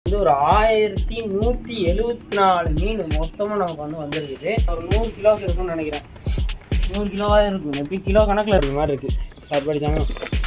வந்து ஒரு ஆயிரத்தி நூற்றி எழுபத்தி நாலு மீன் மொத்தமாக நமக்கு வந்து வந்திருக்குது ஒரு நூறு கிலோவுக்கு இருக்கும்னு நினைக்கிறேன் நூறு கிலோவாக இருக்கும் எப்படி கிலோ கணக்கில் இருக்கிற மாதிரி இருக்குது சாப்பாடு தாங்க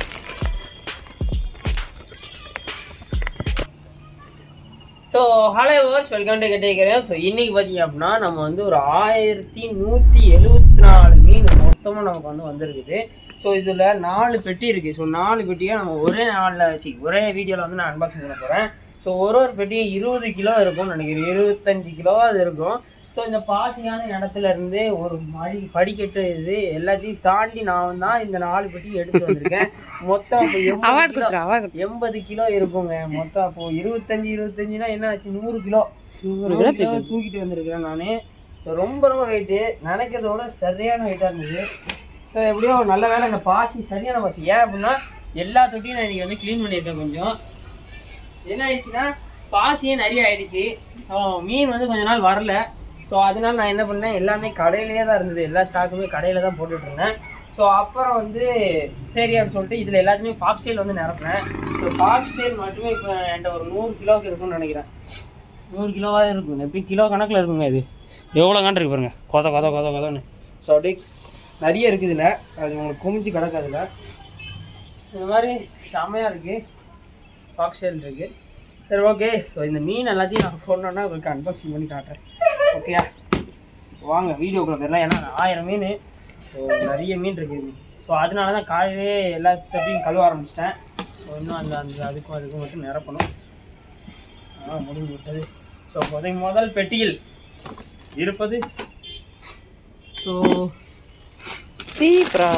ஸோ ஹலோ வர்ஸ் வெல்கம் டு கேட்டிருக்கிறேன் ஸோ இன்னைக்கு பார்த்தீங்க அப்படின்னா நம்ம வந்து ஒரு ஆயிரத்தி நூற்றி எழுபத்தி நாலு மீன் மொத்தமாக நமக்கு வந்து வந்திருக்குது ஸோ இதில் நாலு பெட்டி இருக்குது ஸோ நாலு பெட்டியை நம்ம ஒரே நாளில் வச்சு ஒரே வீடியோவில் வந்து நான் அன்பாக்சிங் பண்ண போகிறேன் ஸோ ஒரு ஒரு பெட்டியும் இருபது கிலோ இருக்கும்னு நினைக்கிறேன் இருபத்தஞ்சு கிலோ அது இருக்கும் ஸோ இந்த பாசியான இடத்துல இருந்து ஒரு மடி படிக்கட்டு இது எல்லாத்தையும் தாண்டி நான் தான் இந்த நாலு பெட்டி எடுத்து வந்திருக்கேன் மொத்தம் இப்போ எண்பது கிலோ எண்பது கிலோ இருக்குங்க மொத்தம் அப்போ இருபத்தஞ்சு இருபத்தஞ்சுனா என்ன ஆச்சு நூறு கிலோ நூறு கிலோ தூக்கிட்டு வந்திருக்கிறேன் நான் ஸோ ரொம்ப ரொம்ப வெயிட்டு நினைக்கிறத விட சரியான வெயிட்டாக இருந்தது ஸோ எப்படியோ நல்ல வேலை இந்த பாசி சரியான பாசி ஏன் அப்படின்னா எல்லா தொட்டியும் நான் இன்னைக்கு வந்து க்ளீன் பண்ணியிருக்கேன் கொஞ்சம் என்ன ஆயிடுச்சுன்னா பாசியே நிறைய ஆயிடுச்சு ஸோ மீன் வந்து கொஞ்ச நாள் வரல ஸோ அதனால நான் என்ன பண்ணேன் எல்லாமே கடையிலேயே தான் இருந்தது எல்லா ஸ்டாக்குமே கடையில் தான் போட்டுட்டு இருந்தேன் ஸோ அப்புறம் வந்து சரி அப்படின்னு சொல்லிட்டு இதில் எல்லாத்தையுமே ஃபாக்ஸ் ஸ்டைல் வந்து நிரப்புனேன் ஸோ ஃபாக்ஸ் ஸ்டைல் மட்டுமே இப்போ என்கிட்ட ஒரு நூறு கிலோவுக்கு இருக்கும்னு நினைக்கிறேன் நூறு கிலோவாக இருக்கும் எப்படி கிலோ கணக்கில் இருக்குங்க இது எவ்வளோ கண்டு இருக்கு பாருங்க கொத கொத கொத கொதன்னு ஸோ அப்படியே நிறைய இருக்குது இதில் அது உங்களுக்கு குமிஞ்சு கிடக்கு அதில் இந்த மாதிரி செம்மையாக இருக்குது ஃபாக்ஸ் ஸ்டைல் இருக்குது சரி ஓகே ஸோ இந்த மீன் எல்லாத்தையும் நான் சொன்னோன்னா உங்களுக்கு அன்பாக்சிங் பண்ணி காட்டுறேன் ஓகேயா வாங்க வீடியோக்குள்ள போயிடலாம் ஏன்னா ஆயிரம் மீன் ஸோ நிறைய மீன் இருக்குது ஸோ அதனால தான் காலையிலே எல்லாத்தையும் கழுவ ஆரம்பிச்சிட்டேன் ஸோ இன்னும் அந்த அந்த அதுக்கும் அதுக்கும் மட்டும் நிரப்பணும் ஆ முடிஞ்சு விட்டது ஸோ முதல் முதல் பெட்டியில் இருப்பது ஸோ சீப்ரா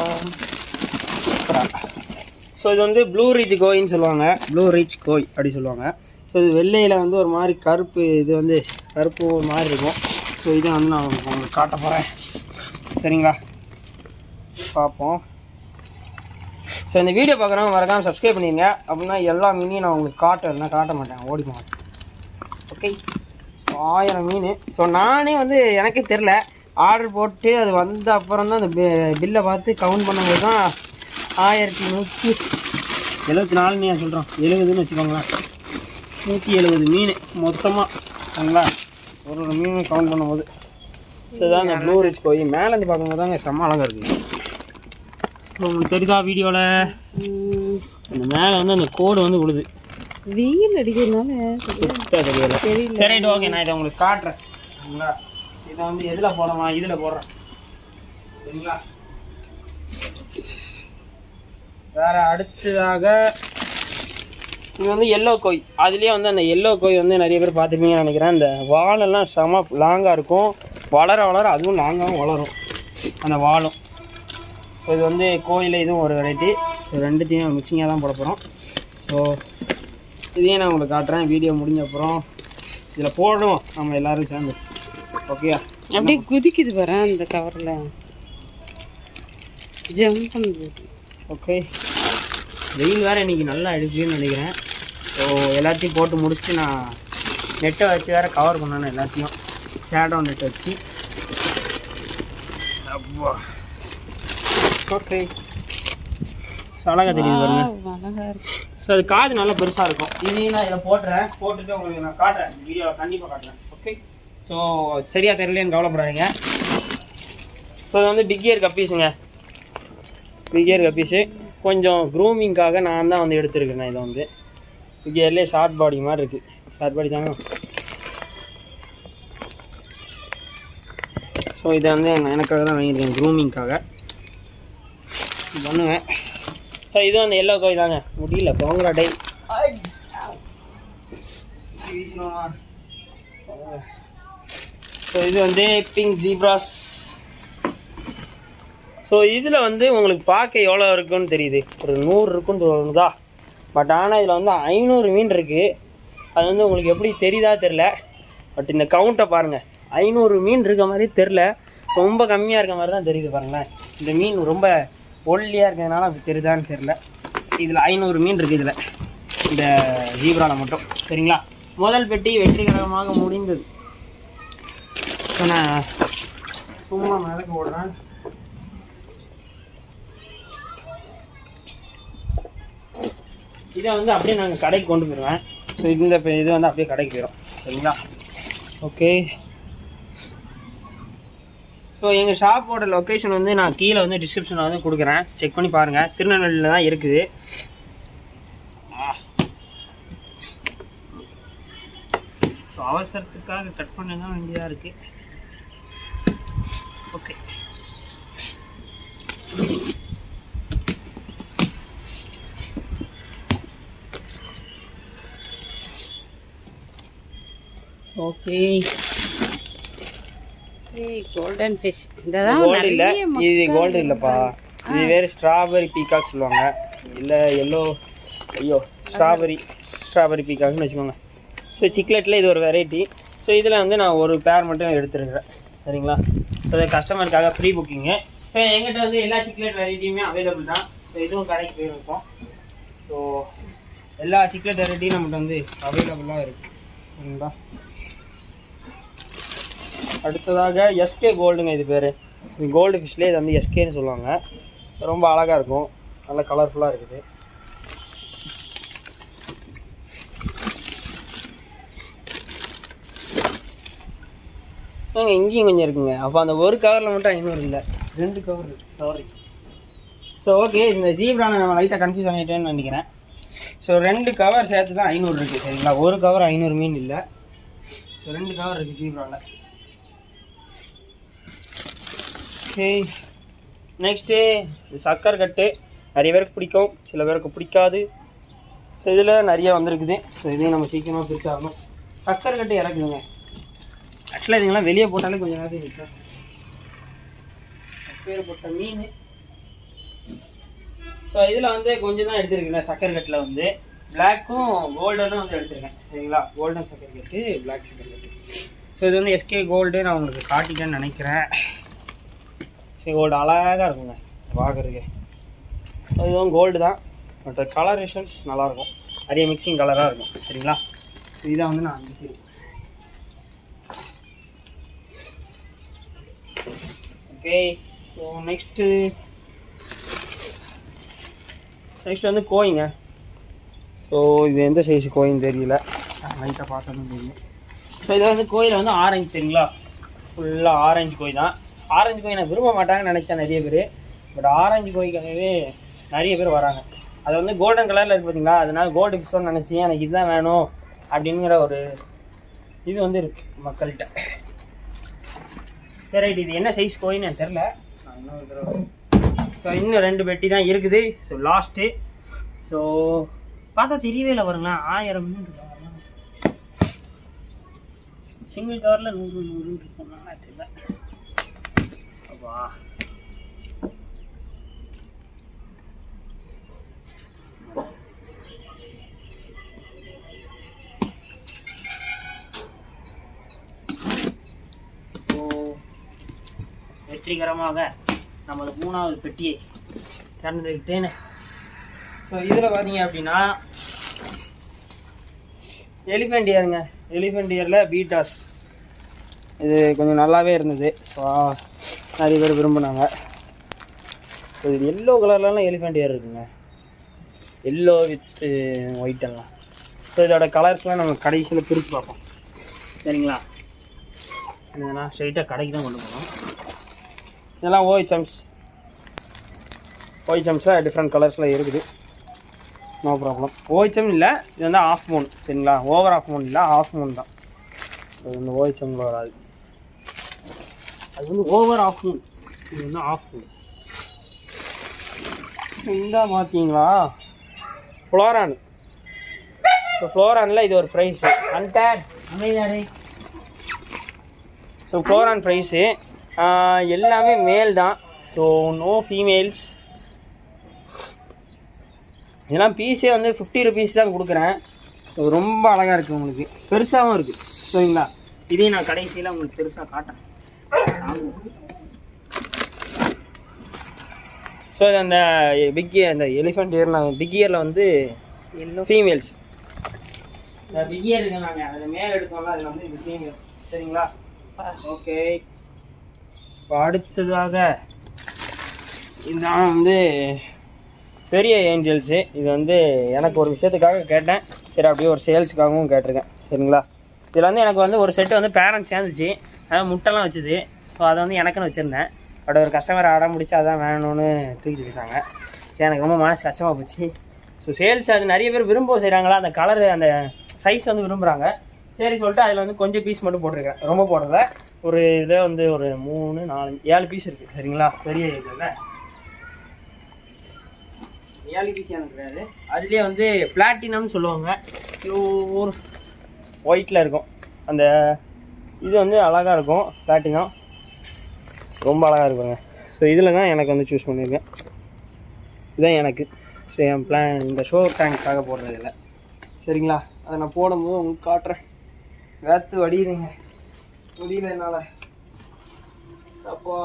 ஸோ இது வந்து ப்ளூ ரிச் கோயின்னு சொல்லுவாங்க ப்ளூ ரிச் கோய் அப்படி சொல்லுவாங்க ஸோ இது வெள்ளையில் வந்து ஒரு மாதிரி கருப்பு இது வந்து கருப்பு ஒரு மாதிரி இருக்கும் ஸோ இதை வந்து நான் உங்களுக்கு உங்களுக்கு காட்ட போகிறேன் சரிங்களா பார்ப்போம் ஸோ இந்த வீடியோ பார்க்குறவங்க மறக்காமல் சப்ஸ்கிரைப் பண்ணிடுங்க அப்படின்னா எல்லா மீனையும் நான் உங்களுக்கு காட்டலைன்னா காட்ட மாட்டேன் ஓடி போவேன் ஓகே ஸோ ஆயிரம் மீன் ஸோ நானே வந்து எனக்கே தெரில ஆர்டர் போட்டு அது வந்த அப்புறம் தான் அந்த பில்லை பார்த்து கவுண்ட் பண்ணும்போது தான் ஆயிரத்தி நூற்றி எழுபத்தி நாலு நான் சொல்கிறோம் எழுபதுன்னு வச்சுக்கோங்களேன் நூற்றி எழுபது மீன் மொத்தமாக சரிங்களா ஒரு ஒரு மீன் கவுண்ட் பண்ணும்போது இதுதான் இந்த ப்ளூ ரிச் போய் மேலேருந்து பார்க்கும்போது தாங்க செம்ம அழகாக இருக்குது இப்போ உங்களுக்கு தெரியுதா வீடியோவில் அந்த மேலே வந்து அந்த கோடு வந்து விழுது வெயில் அடிக்கிறதுனால சுத்தா தெரியல சரி ரைட் ஓகே நான் இதை உங்களுக்கு காட்டுறேன் சரிங்களா இதை வந்து எதில் போடலாம் இதில் போடுறேன் சரிங்களா வேற அடுத்ததாக இது வந்து எல்லோ கோய் அதுலேயே வந்து அந்த எல்லோ கோய் வந்து நிறைய பேர் பார்த்துருப்பீங்கன்னு நினைக்கிறேன் அந்த வாலெல்லாம் செம லாங்காக இருக்கும் வளர வளர அதுவும் லாங்காகவும் வளரும் அந்த வாலும் ஸோ இது வந்து கோயில் இதுவும் ஒரு வெரைட்டி ஸோ ரெண்டுத்தையும் மிக்சிங்காக தான் போட போகிறோம் ஸோ இதையும் நான் உங்களுக்கு காட்டுறேன் வீடியோ முடிஞ்ச அப்புறம் இதில் போடுவோம் நம்ம எல்லாரும் சேர்ந்து ஓகேயா அப்படியே குதிக்குது பாரு அந்த கவர்ல ஜம்ப் பண்ணுது ஓகே வெயில் வேறு இன்னைக்கு நல்லா அடிக்குதுன்னு நினைக்கிறேன் ஸோ எல்லாத்தையும் போட்டு முடிச்சுட்டு நான் நெட்டை வச்சு வேறு கவர் பண்ணணும் எல்லாத்தையும் ஷேடோ நெட் வச்சு அப்பா ஓகே ஸோ அழகாக தெரியுது பாருங்க ஆ, அழகா இருக்கு ஸோ அது காது நல்லா பெருசாக இருக்கும் இதையும் நான் இதில் போட்டுறேன் போட்டுட்டு உங்களுக்கு நான் காட்டுறேன் வீடியோவில் கண்டிப்பாக காட்டுறேன் ஓகே ஸோ சரியாக தெரியலேன்னு கவலைப்படாதீங்க ஸோ இது வந்து பிக் இயர் கப்பீஸுங்க பிக் இயர் கப்பீஸு கொஞ்சம் க்ரூமிங்காக நான் தான் வந்து எடுத்துருக்கேன் இதை வந்து பிக் இயர்லேயே ஷார்ட் பாடி மாதிரி இருக்குது ஷார்ட் பாடி தாங்க ஸோ இதை வந்து எனக்காக தான் வாங்கியிருக்கேன் க்ரூமிங்காக பண்ணுவேன் ஸோ இது வந்து எல்லோ கோய் தாங்க முடியல போங்கடா டை ஸோ இது வந்து பிங்க் ஜீப்ராஸ் ஸோ இதில் வந்து உங்களுக்கு பார்க்க எவ்வளோ இருக்குன்னு தெரியுது ஒரு நூறு இருக்குன்னு தோணுதா பட் ஆனால் இதில் வந்து ஐநூறு மீன் இருக்குது அது வந்து உங்களுக்கு எப்படி தெரியுதா தெரில பட் இந்த கவுண்ட்டை பாருங்கள் ஐநூறு மீன் இருக்க மாதிரி தெரில ரொம்ப கம்மியாக இருக்க மாதிரி தான் தெரியுது பாருங்களேன் இந்த மீன் ரொம்ப ஒல்லியாக இருக்கிறதுனால அப்படி தெரியுதான்னு தெரில இதில் ஐநூறு மீன் இருக்குது இதில் இந்த ஜீப்ராவில் மட்டும் சரிங்களா முதல் பெட்டி வெற்றிகரமாக முடிந்தது இப்போ நான் சும்மா மிதக்க ஓடுறேன் இதை வந்து அப்படியே நாங்கள் கடைக்கு கொண்டு போயிடுவேன் ஸோ இந்த இப்ப இது வந்து அப்படியே கடைக்கு போயிடும் சரிங்களா ஓகே ஸோ எங்கள் ஷாப்போட லொக்கேஷன் வந்து நான் கீழே வந்து டிஸ்கிரிப்ஷனில் வந்து கொடுக்குறேன் செக் பண்ணி பாருங்கள் திருநெல்வேலியில் தான் இருக்குது ஸோ அவசரத்துக்காக கட் பண்ண தான் வேண்டியதாக இருக்குது ஓகே ஓகே ஏய் கோல்டன் ஃபிஷ் இதெல்லாம் கோல்டு இல்லை நிறைய இது மக்கள் கோல்டு இல்லைப்பா இது வேறு ஸ்ட்ராபெரி பீகாக் சொல்லுவாங்க இல்லை எல்லோ ஐயோ ஸ்ட்ராபெரி ஸ்ட்ராபெரி பீகாக்னு வச்சுக்கோங்க ஸோ சிக்லெட்டில் இது ஒரு வெரைட்டி ஸோ இதில் வந்து நான் ஒரு பேர் மட்டும் எடுத்துருக்கிறேன் சரிங்களா ஸோ இது கஸ்டமருக்காக ப்ரீ புக்கிங்கு ஸோ எங்கிட்ட வந்து எல்லா சிக்லெட் வெரைட்டியுமே அவைலபிள் தான் ஸோ இதுவும் கடைக்கு போயிருக்கோம் ஸோ எல்லா சிக்லெட் வெரைட்டியும் நம்மகிட்ட வந்து அவைலபிளாக இருக்குது சரிங்களா அடுத்ததாக எஸ்கே கோல்டுங்க இது பேர் இது கோல்டு ஃபிஷ்லேயே இது வந்து எஸ்கேன்னு சொல்லுவாங்க ரொம்ப அழகாக இருக்கும் நல்ல கலர்ஃபுல்லாக இருக்குது ஏங்க இங்கேயும் கொஞ்சம் இருக்குங்க அப்போ அந்த ஒரு கவரில் மட்டும் ஐநூறு இல்லை ரெண்டு கவர் இருக்கு சாரி ஸோ ஓகே இந்த ஜீப்ரான நம்ம லைட்டாக கன்ஃபியூஸ் ஆகிட்டேன்னு நினைக்கிறேன் ஸோ ரெண்டு கவர் சேர்த்து தான் ஐநூறு இருக்குது சரிங்களா ஒரு கவர் ஐநூறு மீன் இல்லை ஸோ ரெண்டு கவர் இருக்குது ஜீப்ராவில் ஓகே நெக்ஸ்ட்டு சக்கரை கட்டு நிறைய பேருக்கு பிடிக்கும் சில பேருக்கு பிடிக்காது ஸோ இதில் நிறைய வந்திருக்குது ஸோ இதையும் நம்ம சீக்கிரமாக பிரிச்சாகணும் சக்கரை கட்டு இறக்குதுங்க ஆக்சுவலாக இதுங்கெல்லாம் வெளியே போட்டாலே கொஞ்சம் நேரத்துக்கு நிற்கும் அப்பேற்பட்ட மீன் ஸோ இதில் வந்து கொஞ்சம் தான் எடுத்துருக்கேன் சக்கரை கட்டில் வந்து பிளாக்கும் கோல்டனும் வந்து எடுத்திருக்கேன் சரிங்களா கோல்டன் சக்கரை கட்டு பிளாக் சக்கரை கட்டு ஸோ இது வந்து எஸ்கே கோல்டு நான் உங்களுக்கு காட்டிட்டேன்னு நினைக்கிறேன் சரி கோல்டு அழகாக இருக்குங்க பார்க்குறதுக்கு இதுவும் கோல்டு தான் பட் கலரேஷன்ஸ் நல்லாயிருக்கும் நிறைய மிக்சிங் கலராக இருக்கும் சரிங்களா இதான் வந்து நான் அஞ்சு ஓகே ஸோ நெக்ஸ்ட்டு நெக்ஸ்ட் வந்து கோயிங்க ஸோ இது எந்த சைஸ் கோயின்னு தெரியல லைட்டாக பார்த்தோன்னு தெரியும் ஸோ இது வந்து கோயில் வந்து ஆரஞ்சு சரிங்களா ஃபுல்லாக ஆரஞ்சு கோய் தான் ஆரஞ்சு கோய் நான் விரும்ப மாட்டாங்கன்னு நினச்சேன் நிறைய பேர் பட் ஆரஞ்சு கோய்க்காகவே நிறைய பேர் வராங்க அது வந்து கோல்டன் கலரில் இருக்கு பார்த்தீங்களா அதனால கோல்டு ஃபிஷ்ஷோன்னு நினச்சி எனக்கு இதுதான் வேணும் அப்படிங்கிற ஒரு இது வந்து இருக்கு மக்கள்கிட்ட சரி ரைட் இது என்ன சைஸ் கோயின்னு எனக்கு தெரில நான் இன்னொரு தடவை ஸோ இன்னும் ரெண்டு பெட்டி தான் இருக்குது ஸோ லாஸ்ட்டு ஸோ பார்த்தா தெரியவே இல்லை பாருங்களேன் ஆயிரம் மீன் இருக்கு சிங்கிள் கவரில் நூறு நூறுன்னு இருக்கும் நான் தெரியல அப்பா ஸோ வெற்றிகரமாக நமது மூணாவது பெட்டியை திறந்துக்கிட்டேன்னு ஸோ இதில் பார்த்தீங்க அப்படின்னா எலிஃபெண்ட் இயருங்க எலிஃபெண்ட் இயரில் பீட்டாஸ் இது கொஞ்சம் நல்லாவே இருந்தது ஸோ நிறைய பேர் விரும்பினாங்க ஸோ இது எல்லோ கலர்லலாம் எலிஃபெண்ட் இயர் இருக்குங்க எல்லோ வித் ஒயிட் எல்லாம் ஸோ இதோட கலர்ஸ்லாம் நம்ம கடைசியில் பிரித்து பார்ப்போம் சரிங்களா இதெல்லாம் ஸ்ட்ரைட்டாக கடைக்கு தான் கொண்டு போகணும் இதெல்லாம் ஓஹெச்எம்ஸ் ஓஹெச்எம்ஸில் டிஃப்ரெண்ட் கலர்ஸில் இருக்குது நோ ப்ராப்ளம் ஓஹெச்எம் இல்லை இது வந்து ஆஃப் மூன் சரிங்களா ஓவர் ஆஃப் மூன் இல்லை ஆஃப் மூன் தான் அது வந்து ஓஹெச்எம்மில் வராது அது வந்து ஓவர் ஆஃப் மூன் இது வந்து ஆஃப் மூன் இந்த பார்த்தீங்களா ஃப்ளோரான் ஸோ ஃப்ளோரானில் இது ஒரு ப்ரைஸ் அன்டேட் அமைதியாரே ஸோ ஃப்ளோரான் ப்ரைஸு எல்லாமே மேல் தான் ஸோ நோ ஃபீமேல்ஸ் இதெல்லாம் பீஸே வந்து ஃபிஃப்டி ருபீஸ் தான் கொடுக்குறேன் ஸோ ரொம்ப அழகாக இருக்குது உங்களுக்கு பெருசாகவும் இருக்குது சரிங்களா இதையும் நான் கடைசியில் உங்களுக்கு பெருசாக காட்டேன் ஸோ இது அந்த பிக் அந்த எலிஃபெண்ட் இயரில் பிக் இயரில் வந்து எல்லோ ஃபீமேல்ஸ் பிக் இயர் இருக்கு நாங்கள் அதில் மேலே எடுத்தோம்ல அதில் வந்து இது ஃபீமேல் சரிங்களா ஓகே இப்போ அடுத்ததாக இதுதான் வந்து பெரிய ஏஞ்சல்ஸு இது வந்து எனக்கு ஒரு விஷயத்துக்காக கேட்டேன் சரி அப்படியே ஒரு சேல்ஸுக்காகவும் கேட்டிருக்கேன் சரிங்களா இதில் வந்து எனக்கு வந்து ஒரு செட்டு வந்து பேரண்ட்ஸ் சேர்ந்துச்சு அதாவது முட்டைலாம் வச்சுது ஸோ அதை வந்து எனக்குன்னு வச்சுருந்தேன் பட் ஒரு கஸ்டமர் அடம் முடிச்சு அதான் வேணும்னு தூக்கிட்டு போயிட்டாங்க சரி எனக்கு ரொம்ப மனசு கஷ்டமாக போச்சு ஸோ சேல்ஸ் அது நிறைய பேர் விரும்ப செய்கிறாங்களா அந்த கலர் அந்த சைஸ் வந்து விரும்புகிறாங்க சரி சொல்லிட்டு அதில் வந்து கொஞ்சம் பீஸ் மட்டும் போட்டிருக்கேன் ரொம்ப போடுறத ஒரு இதில் வந்து ஒரு மூணு நாலு ஏழு பீஸ் இருக்குது சரிங்களா பெரிய இதில் ஏழு பீஸ் எனக்கு கிடையாது அதுலேயே வந்து பிளாட்டினம்னு சொல்லுவாங்க ஒரு ஒயிட்டில் இருக்கும் அந்த இது வந்து அழகாக இருக்கும் பிளாட்டினம் ரொம்ப அழகாக இருக்குங்க ஸோ இதில் தான் எனக்கு வந்து சூஸ் பண்ணியிருக்கேன் இதுதான் எனக்கு ஸோ என் பிளான் இந்த ஷோ டேங்க்காக போடுறது இல்லை சரிங்களா அதை நான் போடும்போது உங்களுக்கு காட்டுறேன் வேத்து வடியுதுங்க முடியல என்னால் அப்பா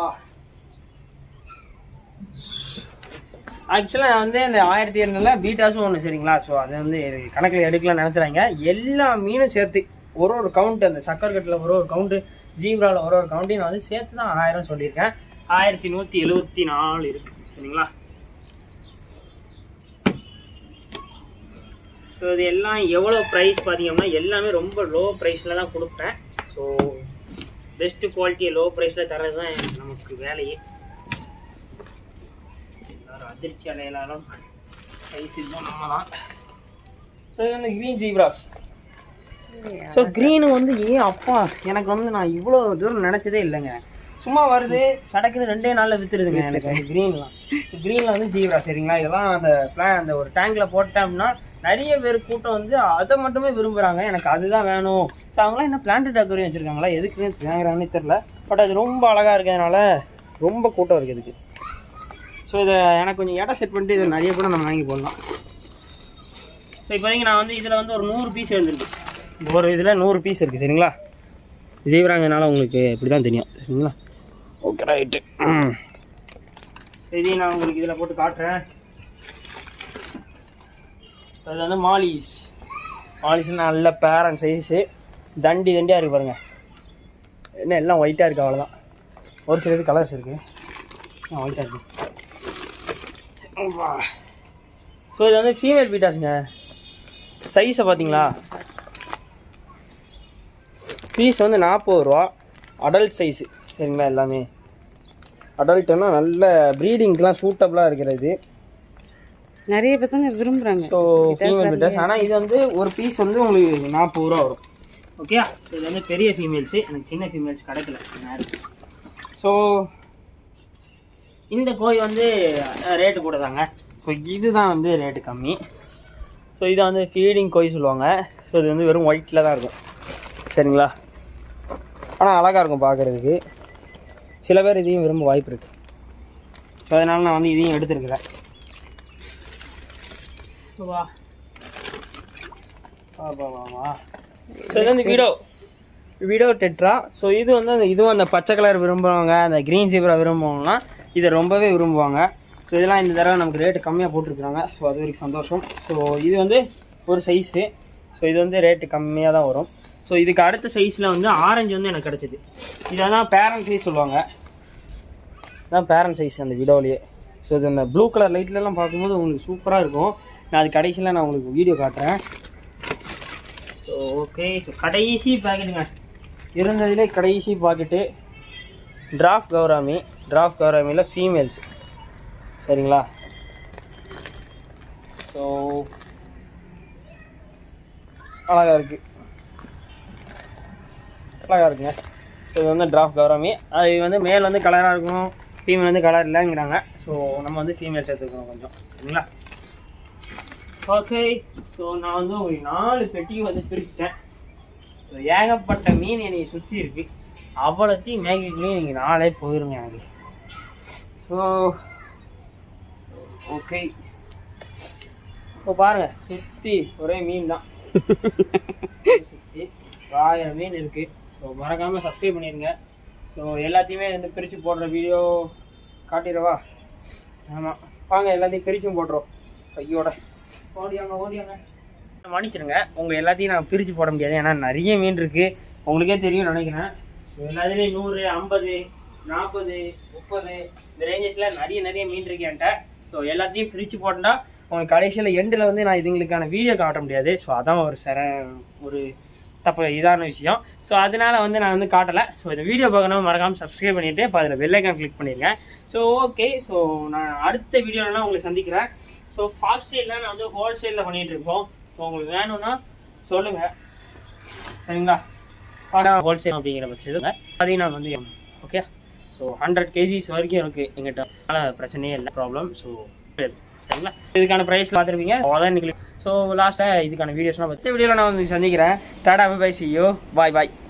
ஆக்சுவலாக நான் வந்து இந்த ஆயிரத்தி இரநூறுல பீட்டாஸும் ஒன்று சரிங்களா ஸோ அதை வந்து கணக்கில் எடுக்கலாம் நினச்சிறாங்க எல்லா மீனும் சேர்த்து ஒரு ஒரு கவுண்ட் அந்த சக்கர் கட்டில் ஒரு ஒரு கவுண்ட்டு ஜீப்ராவில் ஒரு ஒரு கவுண்ட்டையும் நான் வந்து சேர்த்து தான் ஆயிரம் சொல்லியிருக்கேன் ஆயிரத்தி நூற்றி எழுபத்தி நாலு இருக்குது சரிங்களா ஸோ இது எல்லாம் எவ்வளோ ப்ரைஸ் பார்த்தீங்கன்னா எல்லாமே ரொம்ப லோ ப்ரைஸில் தான் கொடுப்பேன் ஸோ பெஸ்ட்டு குவாலிட்டியை லோ ப்ரைஸில் தர்றது தான் நமக்கு வேலையே எல்லாரும் அதிர்ச்சி அடையலாலும் ப்ரைஸ் இதுவும் நம்ம தான் ஸோ இது வந்து க்ரீன் ஜீப்ராஸ் ஸோ க்ரீனு வந்து ஏன் அப்பா எனக்கு வந்து நான் இவ்வளோ தூரம் நினச்சதே இல்லைங்க சும்மா வருது சடக்குன்னு ரெண்டே நாளில் வித்துருதுங்க எனக்கு அந்த க்ரீன்லாம் க்ரீனில் வந்து ஜீப்ரா சரிங்களா இதெல்லாம் அந்த பிளான் அந்த ஒரு டேங்கில் போட்டேன் அப்படின்னா நிறைய பேர் கூட்டம் வந்து அதை மட்டுமே விரும்புகிறாங்க எனக்கு அதுதான் வேணும் ஸோ அவங்களாம் என்ன பிளான்ட் அக்வரியம் வச்சுருக்காங்களா எதுக்கு வாங்குறாங்கன்னே தெரில பட் அது ரொம்ப அழகாக இருக்கிறதுனால ரொம்ப கூட்டம் இருக்குது இதுக்கு ஸோ இதை எனக்கு கொஞ்சம் இடம் செட் பண்ணிட்டு இதை நிறைய கூட நம்ம வாங்கி போடலாம் ஸோ இப்போதைக்கு நான் வந்து இதில் வந்து ஒரு நூறு பீஸ் எழுந்திருக்கு ஒரு இதில் நூறு பீஸ் இருக்குது சரிங்களா ஜீவராங்கனால உங்களுக்கு இப்படி தான் தெரியும் சரிங்களா ஓகே ரைட்டு இதையும் நான் உங்களுக்கு இதில் போட்டு காட்டுறேன் அது வந்து மாலிஸ் மாலிஸ் நல்ல பேரண்ட் சைஸு தண்டி தண்டியாக இருக்குது பாருங்க என்ன எல்லாம் ஒயிட்டாக இருக்குது அவ்வளோதான் ஒரு சில இது கலர்ஸ் இருக்குது ஒயிட்டாக இருக்குது ஸோ இது வந்து ஃபீமேல் பீட்டாஸுங்க சைஸை பார்த்தீங்களா பீஸ் வந்து நாற்பது ரூபா அடல்ட் சைஸு சரிங்களா எல்லாமே அடல்ட்டுன்னா நல்ல ப்ரீடிங்க்கெலாம் சூட்டபுளாக இருக்கிறது நிறைய பசங்க விரும்புறாங்க ஸோ ஃபீமேல் பீட்டர்ஸ் ஆனால் இது வந்து ஒரு பீஸ் வந்து உங்களுக்கு நாற்பது ரூபா வரும் ஓகே ஸோ இது வந்து பெரிய ஃபீமேல்ஸு எனக்கு சின்ன ஃபீமேல்ஸ் கிடைக்கல ஸோ இந்த கோழி வந்து ரேட்டு கூட தாங்க ஸோ இதுதான் வந்து ரேட்டு கம்மி ஸோ இதை வந்து ஃபீடிங் கோழி சொல்லுவாங்க ஸோ இது வந்து வெறும் ஒயிட்டில் தான் இருக்கும் சரிங்களா ஆனால் அழகாக இருக்கும் பார்க்குறதுக்கு சில பேர் இதையும் விரும்ப வாய்ப்பு இருக்குது ஸோ அதனால் நான் வந்து இதையும் எடுத்துருக்கிறேன் வா வா வா வா வா ஸோ இது வந்து வீடோ வீடோ டெட்ரா ஸோ இது வந்து அந்த இதுவும் அந்த பச்சை கலர் விரும்புகிறவங்க அந்த க்ரீன் சீப்ரா விரும்புவாங்கலாம் இதை ரொம்பவே விரும்புவாங்க ஸோ இதெல்லாம் இந்த தடவை நமக்கு ரேட்டு கம்மியாக போட்டிருக்காங்க ஸோ அது வரைக்கும் சந்தோஷம் ஸோ இது வந்து ஒரு சைஸு ஸோ இது வந்து ரேட்டு கம்மியாக தான் வரும் ஸோ இதுக்கு அடுத்த சைஸில் வந்து ஆரஞ்சு வந்து எனக்கு கிடச்சிது இதெல்லாம் பேரண்ட் சைஸ் சொல்லுவாங்க தான் பேரண்ட் சைஸ் அந்த விடோலையே ஸோ இது அந்த ப்ளூ கலர் லைட்லலாம் பார்க்கும்போது உங்களுக்கு சூப்பராக இருக்கும் நான் அது கடைசியில் நான் உங்களுக்கு வீடியோ காட்டுறேன் ஸோ ஓகே ஸோ கடைசி பாக்கெட்டுங்க இருந்ததுலே கடைசி பாக்கெட்டு டிராஃப்ட் கௌராமி டிராஃப்ட் கௌராமியில் ஃபீமேல்ஸ் சரிங்களா ஸோ அழகாக இருக்குது அழகாக இருக்குங்க ஸோ இது வந்து டிராஃப்ட் கௌராமி அது வந்து மேல் வந்து கலராக இருக்கும் ஃபீமேல் வந்து கலர் இல்லைங்கிறாங்க ஸோ நம்ம வந்து ஃபீமேல் சேர்த்துக்கணும் கொஞ்சம் சரிங்களா ஓகே ஸோ நான் வந்து ஒரு நாலு பெட்டியை வந்து பிரிச்சுட்டேன் ஸோ ஏகப்பட்ட மீன் என்னை சுற்றி இருக்கு அவ்வளோத்தையும் மேகிக்குள்ளேயும் நீங்கள் நாளே போயிருங்க எனக்கு ஸோ ஓகே இப்போ பாருங்கள் சுற்றி ஒரே மீன் தான் சுற்றி ஆயிரம் மீன் இருக்குது ஸோ மறக்காமல் சப்ஸ்கிரைப் பண்ணிடுங்க ஸோ எல்லாத்தையுமே வந்து பிரித்து போடுற வீடியோ காட்டிடவா ஆமாம் வாங்க எல்லாத்தையும் பிரிச்சும் போட்டுரும் கையோட ஓடியாங்க ஓடியாங்க மன்னிச்சிடுங்க உங்கள் எல்லாத்தையும் நான் பிரித்து போட முடியாது ஏன்னா நிறைய மீன் இருக்குது உங்களுக்கே தெரியும் நினைக்கிறேன் ஸோ எல்லாத்துலேயும் நூறு ஐம்பது நாற்பது முப்பது இந்த ரேஞ்சஸில் நிறைய நிறைய மீன் இருக்கு என்கிட்ட ஸோ எல்லாத்தையும் பிரித்து போட்டால் உங்களுக்கு கடைசியில் எண்டில் வந்து நான் இதுங்களுக்கான வீடியோ காட்ட முடியாது ஸோ அதான் ஒரு சர ஒரு தப்பு இதான விஷயம் ஸோ அதனால வந்து நான் வந்து காட்டலை ஸோ இந்த வீடியோ பார்க்கணும் மறக்காமல் சப்ஸ்கிரைப் பண்ணிவிட்டு இப்போ அதில் பெல்லைக்கான் கிளிக் பண்ணிடுங்க ஸோ ஓகே ஸோ நான் அடுத்த வீடியோலாம் உங்களை சந்திக்கிறேன் ஸோ ஃபாஸ்ட் ஸ்டைலில் நான் வந்து ஹோல்சேலில் பண்ணிகிட்டு இருக்கோம் ஸோ உங்களுக்கு வேணும்னா சொல்லுங்கள் சரிங்களா ஹோல்சேல் அப்படிங்கிற பட்சத்தில் அதையும் நான் வந்து ஓகே ஸோ ஹண்ட்ரட் கேஜிஸ் வரைக்கும் இருக்குது எங்கிட்ட அதனால் பிரச்சனையே இல்லை ப்ராப்ளம் ஸோ சரிங்களா இதுக்கான ப்ரைஸ் பார்த்துருப்பீங்க அவ்வளோதான் இன்னைக்கு ஸோ லாஸ்ட்டாக இதுக்கான வீடியோஸ்லாம் பற்றி வீடியோவில் நான் வந்து சந்திக்கிறேன் tata bye see you bye bye